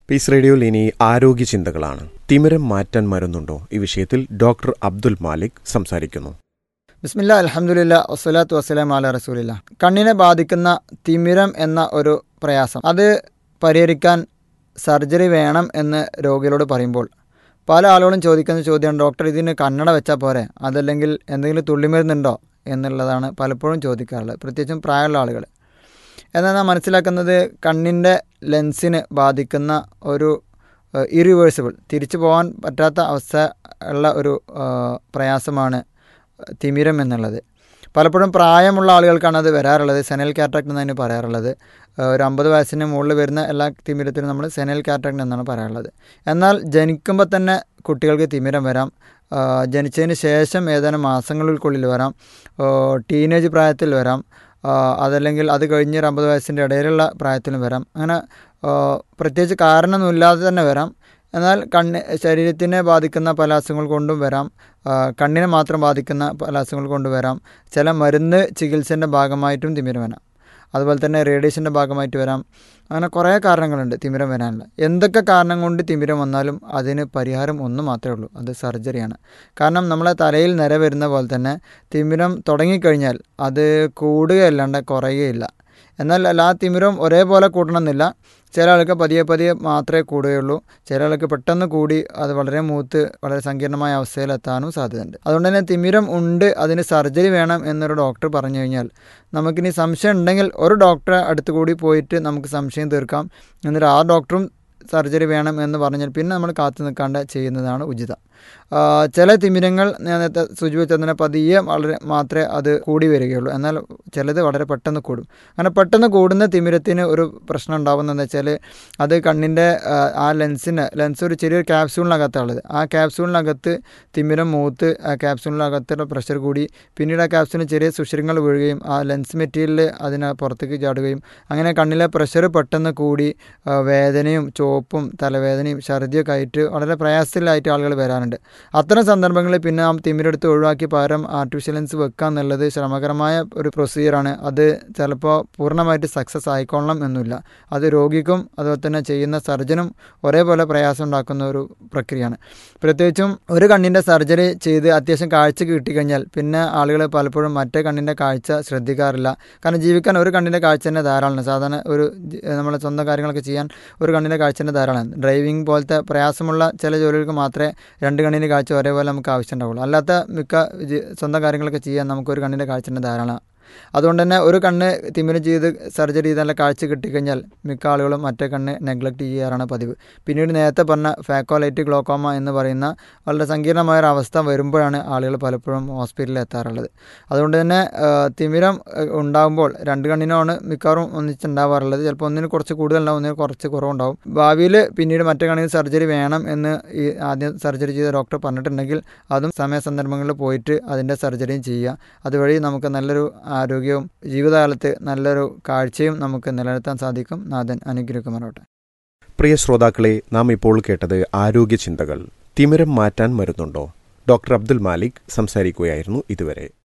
piece റേഡിയോയിൽ ഇനി ആരോഗ്യ ചിന്തകളാണ് തിമിരം മാറ്റാൻ മരുന്നുണ്ടോ ഈ വിഷയത്തിൽ ഡോക്ടർ അബ്ദുൽ മാലിക് സംസാരിക്കുന്നു ബിസ്മില്ല അലഹമുല്ല വസ്സലാത്തു വസ്സലാം അല റസൂലില്ല കണ്ണിനെ ബാധിക്കുന്ന തിമിരം എന്ന ഒരു പ്രയാസം അത് പരിഹരിക്കാൻ സർജറി വേണം എന്ന് രോഗികളോട് പറയുമ്പോൾ പല ആളുകളും ചോദിക്കുന്ന ചോദ്യമാണ് ഡോക്ടർ ഇതിന് കണ്ണട വെച്ചാൽ പോരെ അതല്ലെങ്കിൽ എന്തെങ്കിലും തുള്ളിമരുന്നുണ്ടോ എന്നുള്ളതാണ് പലപ്പോഴും ചോദിക്കാറുള്ളത് പ്രത്യേകിച്ചും പ്രായമുള്ള ആളുകൾ എന്നാൽ നാം മനസ്സിലാക്കുന്നത് കണ്ണിൻ്റെ ലെൻസിന് ബാധിക്കുന്ന ഒരു ഇറിവേഴ്സിബിൾ തിരിച്ചു പോകാൻ പറ്റാത്ത അവസ്ഥ ഉള്ള ഒരു പ്രയാസമാണ് തിമിരം എന്നുള്ളത് പലപ്പോഴും പ്രായമുള്ള ആളുകൾക്കാണ് അത് വരാറുള്ളത് സെനൽ കാറ്ററാക്ട് എന്നതിന് പറയാറുള്ളത് ഒരു അമ്പത് വയസ്സിന് മുകളിൽ വരുന്ന എല്ലാ തിമിരത്തിനും നമ്മൾ സെനൽ കാറ്ററാക്ട് എന്നാണ് പറയാറുള്ളത് എന്നാൽ ജനിക്കുമ്പോൾ തന്നെ കുട്ടികൾക്ക് തിമിരം വരാം ജനിച്ചതിന് ശേഷം ഏതാനും മാസങ്ങൾക്കുള്ളിൽ വരാം ടീനേജ് പ്രായത്തിൽ വരാം അതല്ലെങ്കിൽ അത് കഴിഞ്ഞ് ഒരു അമ്പത് വയസ്സിൻ്റെ ഇടയിലുള്ള പ്രായത്തിലും വരാം അങ്ങനെ പ്രത്യേകിച്ച് കാരണമൊന്നുമില്ലാതെ തന്നെ വരാം എന്നാൽ കണ്ണ് ശരീരത്തിനെ ബാധിക്കുന്ന പല അസുഖങ്ങൾ കൊണ്ടും വരാം കണ്ണിനെ മാത്രം ബാധിക്കുന്ന പല അസുഖങ്ങൾ കൊണ്ടും വരാം ചില മരുന്ന് ചികിത്സേൻ്റെ ഭാഗമായിട്ടും തിമിരം വരാം അതുപോലെ തന്നെ റേഡിയേഷൻ്റെ ഭാഗമായിട്ട് വരാം അങ്ങനെ കുറേ കാരണങ്ങളുണ്ട് തിമിരം വരാനുള്ള എന്തൊക്കെ കാരണം കൊണ്ട് തിമിരം വന്നാലും അതിന് പരിഹാരം ഒന്ന് മാത്രമേ ഉള്ളൂ അത് സർജറിയാണ് കാരണം നമ്മളെ തലയിൽ നിര വരുന്ന പോലെ തന്നെ തിമിരം തുടങ്ങിക്കഴിഞ്ഞാൽ അത് കൂടുകയല്ലാണ്ട് കുറയുകയില്ല എന്നാൽ എല്ലാ തിമിരവും ഒരേപോലെ കൂട്ടണമെന്നില്ല ചില ആൾക്ക് പതിയെ പതിയെ മാത്രമേ കൂടുകയുള്ളൂ ചില ആൾക്ക് പെട്ടെന്ന് കൂടി അത് വളരെ മൂത്ത് വളരെ സങ്കീർണമായ അവസ്ഥയിലെത്താനും സാധ്യതയുണ്ട് അതുകൊണ്ട് തന്നെ തിമിരം ഉണ്ട് അതിന് സർജറി വേണം എന്നൊരു ഡോക്ടർ പറഞ്ഞു കഴിഞ്ഞാൽ നമുക്കിനി സംശയം ഉണ്ടെങ്കിൽ ഒരു ഡോക്ടറെ അടുത്ത് കൂടി പോയിട്ട് നമുക്ക് സംശയം തീർക്കാം എന്നിട്ട് ആ ഡോക്ടറും സർജറി വേണം എന്ന് പറഞ്ഞാൽ പിന്നെ നമ്മൾ കാത്തു നിൽക്കാണ്ട് ചെയ്യുന്നതാണ് ഉചിതം ചില തിമിരങ്ങൾ ഞാൻ നേരത്തെ സൂചിപ്പിച്ചതിനെ പതിയെ വളരെ മാത്രമേ അത് കൂടി വരികയുള്ളൂ എന്നാൽ ചിലത് വളരെ പെട്ടെന്ന് കൂടും അങ്ങനെ പെട്ടെന്ന് കൂടുന്ന തിമിരത്തിന് ഒരു പ്രശ്നം ഉണ്ടാകുന്നതെന്ന് വെച്ചാൽ അത് കണ്ണിൻ്റെ ആ ലെൻസിന് ലെൻസ് ഒരു ചെറിയൊരു ക്യാപ്സ്യൂളിനകത്താണുള്ളത് ആ ക്യാപ്സ്യൂളിനകത്ത് തിമിരം മൂത്ത് ആ ക്യാപ്സ്യൂളിനകത്തുള്ള പ്രഷർ കൂടി പിന്നീട് ആ ക്യാപ്സ്യൂളിന് ചെറിയ സുഷിരങ്ങൾ വീഴുകയും ആ ലെൻസ് മെറ്റീരിയൽ അതിനെ പുറത്തേക്ക് ചാടുകയും അങ്ങനെ കണ്ണിലെ പ്രഷർ പെട്ടെന്ന് കൂടി വേദനയും ചോപ്പും തലവേദനയും ഛർദിയൊക്കെ ആയിട്ട് വളരെ പ്രയാസത്തിലായിട്ട് ആളുകൾ വരാറുണ്ട് അത്തരം സന്ദർഭങ്ങളിൽ പിന്നെ ആ തിമിരെടുത്ത് ഒഴിവാക്കി പകരം ആർട്ടിഫിഷ്യൽ ലെൻസ് വെക്കുക എന്നുള്ളത് ശ്രമകരമായ ഒരു പ്രൊസീജിയറാണ് അത് ചിലപ്പോൾ പൂർണ്ണമായിട്ട് സക്സസ് ആയിക്കൊള്ളണം എന്നില്ല അത് രോഗിക്കും അതുപോലെ തന്നെ ചെയ്യുന്ന സർജനും ഒരേപോലെ പ്രയാസം ഉണ്ടാക്കുന്ന ഒരു പ്രക്രിയയാണ് പ്രത്യേകിച്ചും ഒരു കണ്ണിൻ്റെ സർജറി ചെയ്ത് അത്യാവശ്യം കാഴ്ച കിട്ടിക്കഴിഞ്ഞാൽ പിന്നെ ആളുകൾ പലപ്പോഴും മറ്റേ കണ്ണിൻ്റെ കാഴ്ച ശ്രദ്ധിക്കാറില്ല കാരണം ജീവിക്കാൻ ഒരു കണ്ണിൻ്റെ കാഴ്ച തന്നെ ധാരാളമാണ് സാധാരണ ഒരു നമ്മളെ സ്വന്തം കാര്യങ്ങളൊക്കെ ചെയ്യാൻ ഒരു കണ്ണിൻ്റെ കാഴ്ച തന്നെ ധാരാളമാണ് ഡ്രൈവിംഗ് പോലത്തെ പ്രയാസമുള്ള ചില ജോലികൾക്ക് മാത്രമേ രണ്ട് കണ്ണിൻ്റെ കാഴ്ച ഒരേപോലെ നമുക്ക് ആവശ്യം ഉണ്ടാവുള്ളൂ അല്ലാത്ത മിക്ക സ്വന്തം കാര്യങ്ങളൊക്കെ ചെയ്യാൻ നമുക്ക് ഒരു കണ്ണിൻ്റെ കാഴ്ച തന്നെ ധാരാളം അതുകൊണ്ട് തന്നെ ഒരു കണ്ണ് തിമിരം ചെയ്ത് സർജറി ചെയ്ത് നല്ല കാഴ്ച കിട്ടിക്കഴിഞ്ഞാൽ മിക്ക ആളുകളും മറ്റേ കണ്ണ് നെഗ്ലക്റ്റ് ചെയ്യാറാണ് പതിവ് പിന്നീട് നേരത്തെ പറഞ്ഞ ഫാക്കോലൈറ്റ് ഗ്ലോക്കോമ എന്ന് പറയുന്ന വളരെ സങ്കീർണമായ ഒരു അവസ്ഥ വരുമ്പോഴാണ് ആളുകൾ പലപ്പോഴും ഹോസ്പിറ്റലിൽ എത്താറുള്ളത് അതുകൊണ്ട് തന്നെ തിമിരം ഉണ്ടാകുമ്പോൾ രണ്ട് കണ്ണിനാണ് മിക്കവാറും ഒന്നിച്ചുണ്ടാവാറുള്ളത് ചിലപ്പോൾ ഒന്നിന് കുറച്ച് കൂടുതലുണ്ടാവും ഒന്നിന് കുറച്ച് കുറവുണ്ടാവും ഭാവിയിൽ പിന്നീട് മറ്റേ കണ്ണിന് സർജറി വേണം എന്ന് ഈ ആദ്യം സർജറി ചെയ്ത ഡോക്ടർ പറഞ്ഞിട്ടുണ്ടെങ്കിൽ അതും സമയ സന്ദർഭങ്ങളിൽ പോയിട്ട് അതിൻ്റെ സർജറിയും ചെയ്യുക അതുവഴി നമുക്ക് നല്ലൊരു ആരോഗ്യവും ജീവിതകാലത്ത് നല്ലൊരു കാഴ്ചയും നമുക്ക് നിലനിർത്താൻ സാധിക്കും നാഥൻ അനുഗ്രഹിക്കുമാറോട്ടെ പ്രിയ ശ്രോതാക്കളെ നാം ഇപ്പോൾ കേട്ടത് ആരോഗ്യ ചിന്തകൾ തിമിരം മാറ്റാൻ മരുന്നുണ്ടോ ഡോക്ടർ അബ്ദുൽ മാലിക് സംസാരിക്കുകയായിരുന്നു ഇതുവരെ